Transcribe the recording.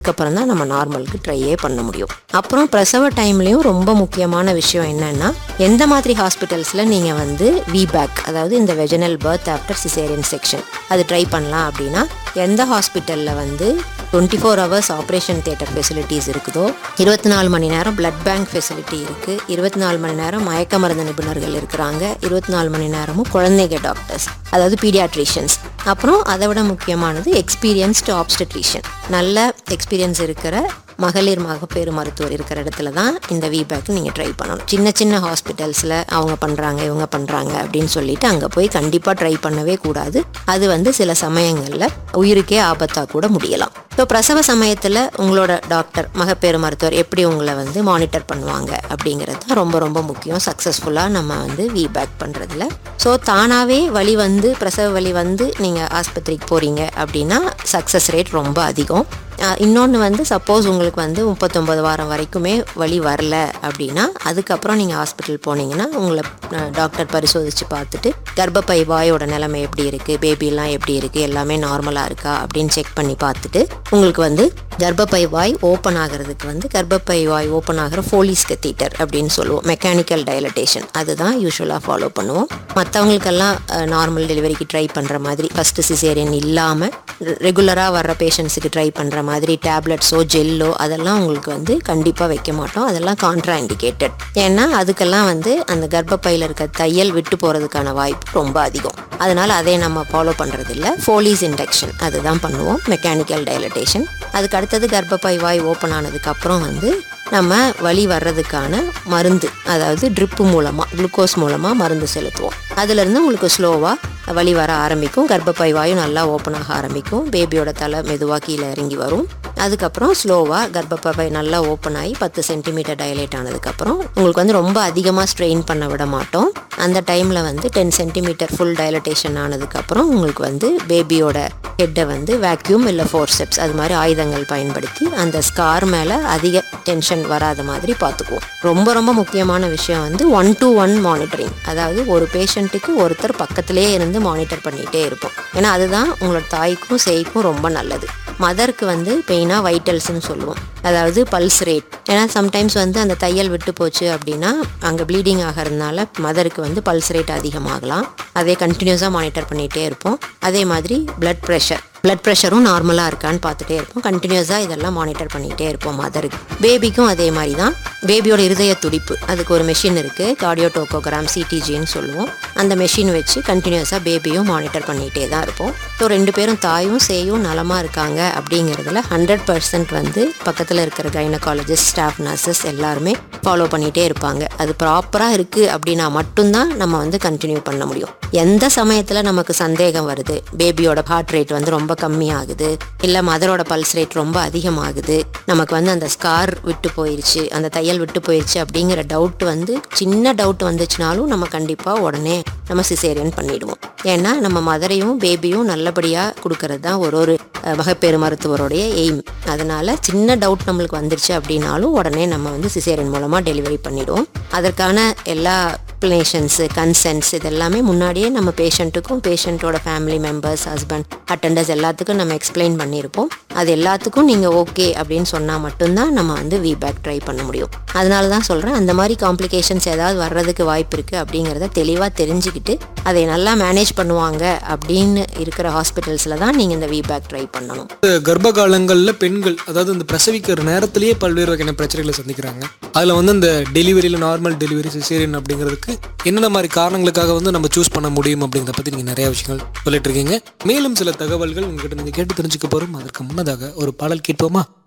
அதுக்கப்புறம் தான் நம்ம நார்மலுக்கு ட்ரையே பண்ண முடியும் அப்புறம் பிரசவ டைம்லேயும் ரொம்ப முக்கியமான விஷயம் என்னன்னா எந்த மாதிரி ஹாஸ்பிட்டல்ஸில் நீங்கள் வந்து விபேக் அதாவது இந்த vaginal birth after caesarean section அது ட்ரை பண்ணலாம் அப்படின்னா எந்த ஹாஸ்பிட்டலில் வந்து twenty four hours operation theatre facilities இருக்குதோ இருபத்தி நாலு மணி நேரம் பிளட் பேங்க் ஃபெசிலிட்டி இருக்குது இருபத்தி நாலு மணி நேரம் மயக்க மருந்து நிபுணர்கள் இருக்கிறாங்க இருபத்தி நாலு மணி நேரமும் குழந்தைங்க டாக்டர்ஸ் அதாவது பீடியாட்ரிஷியன்ஸ் அப்புறம் அதை விட முக்கியமானது எக்ஸ்பீரியன்ஸ்டு ஆப்ஸ்டட்ரிஷியன் நல்ல எக்ஸ்பீரியன்ஸ் இருக்கிற மகளிர் மகப்பேறு மருத்துவர் இருக்கிற இடத்துல தான் இந்த விபேக் நீங்கள் ட்ரை பண்ணணும் சின்ன சின்ன ஹாஸ்பிட்டல்ஸில் அவங்க பண்ணுறாங்க இவங்க பண்ணுறாங்க அப்படின்னு சொல்லிட்டு அங்கே போய் கண்டிப்பாக ட்ரை பண்ணவே கூடாது அது வந்து சில சமயங்களில் உயிருக்கே ஆபத்தாக கூட முடியலாம் ஸோ பிரசவ சமயத்தில் உங்களோட டாக்டர் மகப்பேறு மருத்துவர் எப்படி உங்களை வந்து மானிட்டர் பண்ணுவாங்க அப்படிங்கிறது தான் ரொம்ப ரொம்ப முக்கியம் சக்ஸஸ்ஃபுல்லாக நம்ம வந்து விபேக் பண்ணுறதுல ஸோ தானாகவே வலி வந்து பிரசவ வலி வந்து நீங்கள் ஆஸ்பத்திரிக்கு போகிறீங்க அப்படின்னா சக்ஸஸ் ரேட் ரொம்ப அதிகம் இன்னொன்று வந்து சப்போஸ் உங்களுக்கு வந்து முப்பத்தொம்பது வாரம் வரைக்குமே வலி வரல அப்படின்னா அதுக்கப்புறம் நீங்கள் ஹாஸ்பிட்டல் போனீங்கன்னா உங்களை டாக்டர் பரிசோதித்து பார்த்துட்டு கர்ப்பப்பை வாயோட நிலைமை எப்படி இருக்குது பேபிலாம் எப்படி இருக்குது எல்லாமே நார்மலாக இருக்கா அப்படின்னு செக் பண்ணி பார்த்துட்டு உங்களுக்கு வந்து கர்ப்பப்பை வாய் ஓப்பன் ஆகிறதுக்கு வந்து கர்ப்பப்பை வாய் ஓப்பன் ஆகிற ஃபோலிஸ் கத்தீட்டர் அப்படின்னு சொல்லுவோம் மெக்கானிக்கல் டைலட்டேஷன் அதுதான் யூஸ்வலாக ஃபாலோ பண்ணுவோம் மற்றவங்களுக்கெல்லாம் நார்மல் டெலிவரிக்கு ட்ரை பண்ணுற மாதிரி ஃபஸ்ட்டு சிசேரியன் இல்லாமல் ரெகுலராக வர்ற பேஷண்ட்ஸுக்கு ட்ரை பண்ணுற மாதிரி டேப்லெட்ஸோ ஜெல்லோ அதெல்லாம் உங்களுக்கு வந்து கண்டிப்பாக வைக்க மாட்டோம் அதெல்லாம் கான்ட்ரா இண்டிகேட்டட் ஏன்னா அதுக்கெல்லாம் வந்து அந்த கர்ப்பப்பையில் இருக்க தையல் விட்டு போகிறதுக்கான வாய்ப்பு ரொம்ப அதிகம் அதனால் அதை நம்ம ஃபாலோ பண்ணுறதில்ல ஃபோலிஸ் இண்டக்ஷன் அதுதான் பண்ணுவோம் மெக்கானிக்கல் டைலட்டேஷன் அதுக்கு அடுத்தது கர்ப்பப்பை வாய் ஓப்பன் ஆனதுக்கப்புறம் வந்து நம்ம வலி வர்றதுக்கான மருந்து அதாவது ட்ரிப்பு மூலமாக குளுக்கோஸ் மூலமாக மருந்து செலுத்துவோம் அதுலேருந்து உங்களுக்கு ஸ்லோவாக வலி வர ஆரம்பிக்கும் கர்ப்பப்பை வாயு நல்லா ஓப்பன் ஆக ஆரம்பிக்கும் பேபியோட தலை மெதுவாக கீழே இறங்கி வரும் அதுக்கப்புறம் ஸ்லோவாக கர்ப்பப்பை நல்லா ஓப்பன் ஆகி பத்து சென்டிமீட்டர் டைலேட் ஆனதுக்கப்புறம் உங்களுக்கு வந்து ரொம்ப அதிகமாக ஸ்ட்ரெயின் பண்ண விட மாட்டோம் அந்த டைமில் வந்து டென் சென்டிமீட்டர் ஃபுல் டைலட்டேஷன் ஆனதுக்கப்புறம் உங்களுக்கு வந்து பேபியோட ஹெட்டை வந்து வேக்யூம் இல்லை ஃபோர்செப்ஸ் அது மாதிரி ஆயுதங்கள் பயன்படுத்தி அந்த ஸ்கார் மேலே அதிக டென்ஷன் வராத மாதிரி பார்த்துக்குவோம் ரொம்ப ரொம்ப முக்கியமான விஷயம் வந்து ஒன் டு ஒன் மானிட்டரிங் அதாவது ஒரு பேஷண்ட்டுக்கு ஒருத்தர் பக்கத்திலே இருந்து மானிட்டர் பண்ணிகிட்டே இருப்போம் ஏன்னா அதுதான் உங்களோட தாய்க்கும் சேய்க்கும் ரொம்ப நல்லது மதருக்கு வந்து பெயினாக வைட்டல்ஸ்னு சொல்லுவோம் அதாவது பல்ஸ் ரேட் ஏன்னா சம்டைம்ஸ் வந்து அந்த தையல் விட்டு போச்சு அப்படின்னா அங்கே ப்ளீடிங் ஆகிறதுனால மதருக்கு வந்து பல்ஸ் ரேட் அதிகமாகலாம் அதே கண்டினியூஸாக மானிட்டர் பண்ணிகிட்டே இருப்போம் அதே மாதிரி பிளட் ப்ரெஷர் பிளட் ப்ரெஷரும் நார்மலாக இருக்கான்னு பார்த்துட்டே இருப்போம் கண்டினியூஸாக இதெல்லாம் மானிட்டர் பண்ணிகிட்டே இருப்போம் மதருக்கு பேபிக்கும் அதே மாதிரி தான் பேபியோட இருதய துடிப்பு அதுக்கு ஒரு மெஷின் இருக்குது கார்டியோ டோக்கோகிராம் சிடிஜின்னு சொல்லுவோம் அந்த மெஷின் வச்சு கண்டினியூஸாக பேபியும் மானிட்டர் பண்ணிகிட்டே தான் இருப்போம் ஸோ ரெண்டு பேரும் தாயும் சேயும் நலமாக இருக்காங்க அப்படிங்கிறதுல ஹண்ட்ரட் பர்சன்ட் வந்து பக்கத்தில் இருக்கிற கைனகாலஜிஸ்ட் ஸ்டாஃப் நர்சஸ் எல்லாருமே ஃபாலோ பண்ணிகிட்டே இருப்பாங்க அது ப்ராப்பராக இருக்குது அப்படின்னா மட்டும்தான் நம்ம வந்து கண்டினியூ பண்ண முடியும் எந்த சமயத்தில் நமக்கு சந்தேகம் வருது பேபியோட ஹார்ட் ரேட் வந்து ரொம்ப கம்மியாகுது இல்லை மதரோட பல்ஸ் ரேட் ரொம்ப அதிகமாகுது நமக்கு வந்து அந்த ஸ்கார் விட்டு போயிடுச்சு அந்த தையல் விட்டு போயிடுச்சு அப்படிங்கிற டவுட் வந்து சின்ன டவுட் வந்துச்சுனாலும் நம்ம கண்டிப்பாக உடனே நம்ம சிசேரியன் பண்ணிடுவோம் ஏன்னா நம்ம மதரையும் பேபியும் நல்லபடியாக கொடுக்கறது தான் ஒரு ஒரு மகப்பேறு மருத்துவருடைய எய்ம் அதனால சின்ன டவுட் நம்மளுக்கு வந்துருச்சு அப்படின்னாலும் உடனே நம்ம வந்து சிசேரியன் மூலமாக டெலிவரி பண்ணிடுவோம் அதற்கான எல்லா எக்ஸ்பிளனேஷன்ஸு கன்சென்ட்ஸ் இதெல்லாமே முன்னாடியே நம்ம பேஷண்ட்டுக்கும் பேஷண்ட்டோட ஃபேமிலி மெம்பர்ஸ் ஹஸ்பண்ட் அட்டண்டர்ஸ் எல்லாத்துக்கும் நம்ம எக்ஸ்பிளைன் பண்ணியிருப்போம் அது எல்லாத்துக்கும் நீங்கள் ஓகே அப்படின்னு சொன்னால் மட்டும்தான் நம்ம வந்து விபேக் ட்ரை பண்ண முடியும் அதனால தான் சொல்கிறேன் அந்த மாதிரி காம்ப்ளிகேஷன்ஸ் ஏதாவது வர்றதுக்கு வாய்ப்பு இருக்குது அப்படிங்கிறத தெளிவாக தெரிஞ்சுக்கிட்டு அதை நல்லா மேனேஜ் பண்ணுவாங்க அப்படின்னு இருக்கிற ஹாஸ்பிட்டல்ஸில் தான் நீங்கள் இந்த விபேக் ட்ரை பண்ணணும் கர்ப்ப காலங்களில் பெண்கள் அதாவது இந்த பிரசவிக்கிற நேரத்திலேயே பல்வேறு வகையான பிரச்சனைகளை சந்திக்கிறாங்க அதில் வந்து இந்த டெலிவரியில் நார்மல் டெலிவரி சிசேரியன் அப்படிங்கிறதுக்கு என்னென்ன மாதிரி காரணங்களுக்காக வந்து நம்ம சூஸ் பண்ண முடியும் அப்படிங்கிறத பற்றி நீங்கள் நிறைய விஷயங்கள் சொல்லிட்டு இருக்கீங்க மேலும் சில தகவல்கள் உங்ககிட்ட நீங்கள் கேட்டு தெரிஞ்சுக்க போகிறோம் அதற்கு முன்னதாக ஒரு பாடல் கேட்போமா